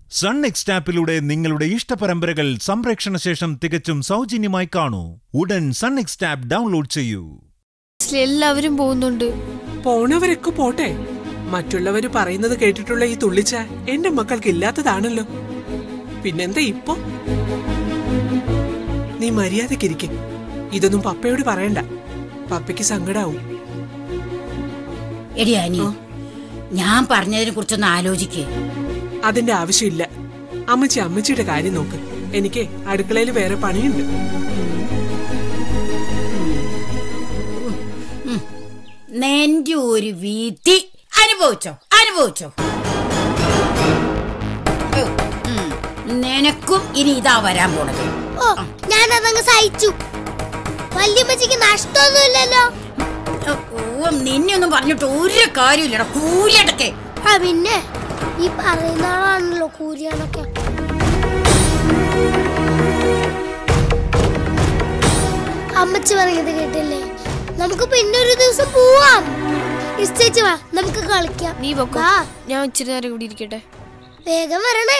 Sun next ആപ്പിലൂടെ നിങ്ങളുടെ ഇഷ്ടപരമ്പരകൾ സംപ്രേക്ഷണ ശേഷം തികച്ചും സൗജന്യമായി കാണൂ ഉടൻ സൺ നെക്സ്റ്റ് ആപ്പ് ഡൗൺലോഡ് ചെയ്യൂ എല്ലാവരും പോകുന്നുണ്ട് പോണവരൊക്കെ പോട്ടെ മറ്റുള്ളവര് പറയുന്നത് കേട്ടിട്ടുള്ള ഈ തുള്ളിച്ച എന്റെ മക്കൾക്ക് ഇല്ലാത്തതാണല്ലോ പിന്നെന്താ ഇപ്പൊ നീ മര്യാദക്കിരിക്കെ ഇതൊന്നും പപ്പയോട് പറയണ്ട പപ്പയ്ക്ക് സങ്കടാവും എടി അനി ഞാൻ പറഞ്ഞതിനെ കുറിച്ചൊന്ന് ആലോചിക്കേ അതിന്റെ ആവശ്യമില്ല അമ്മച്ചി അമ്മച്ചിയുടെ കാര്യം നോക്ക് എനിക്ക് അടുക്കളയിൽ വേറെ പണിയുണ്ട് നിന്റെ ഒരു വീതി അനുഭവിച്ചോ അനുഭവിച്ചോ ഓ, ഉം. നിനക്കും ഇനി ഇതാ വരാൻ പോണത് ഓ ഞാൻ അതങ്ങ് സഹിച്ചു വല്യമ്മച്ചിക്ക് നഷ്ടമൊന്നുമില്ലല്ലോ ഓ, ഓ നിന്നെ ഒന്നും പറഞ്ഞിട്ട് ഒരു കാര്യമില്ലടാ കൂലിയടക്കെ ആ പിന്നെ ഈ പറയുന്ന ആളാണല്ലോ കൂരിയാണൊക്കെ അമ്മച്ചി പറഞ്ഞത് കേട്ടില്ലേ നമുക്ക് പിന്നെ ഒരു ദിവസം പോവാം ഇഷ്ടേച്ച് വാ നമുക്ക് കളിക്കാം നീ പൊക്കോ വാ, ഞാൻ ഇച്ചിരി നേരം കൂടി ഇരിക്കട്ടെ വേഗം വരണേ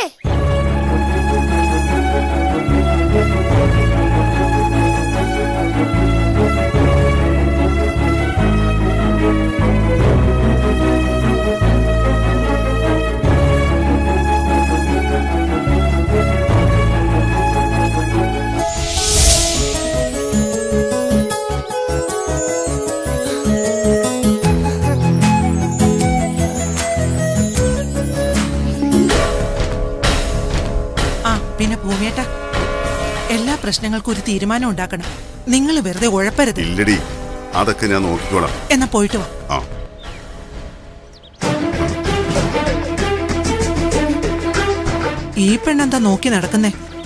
ആ പിന്നെ ഭൂമിയേട്ട എല്ലാ പ്രശ്നങ്ങൾക്കും ഒരു തീരുമാനം ഉണ്ടാക്കണം നിങ്ങൾ വെറുതെ ഉഴപ്പരുത് ഇല്ലടി അതൊക്കെ ഞാൻ നോക്കിക്കോളാം എന്നാ പോയിട്ട് വാ ആ ഈ പെണ്ണെന്താ നോക്കി നടക്കുന്നേ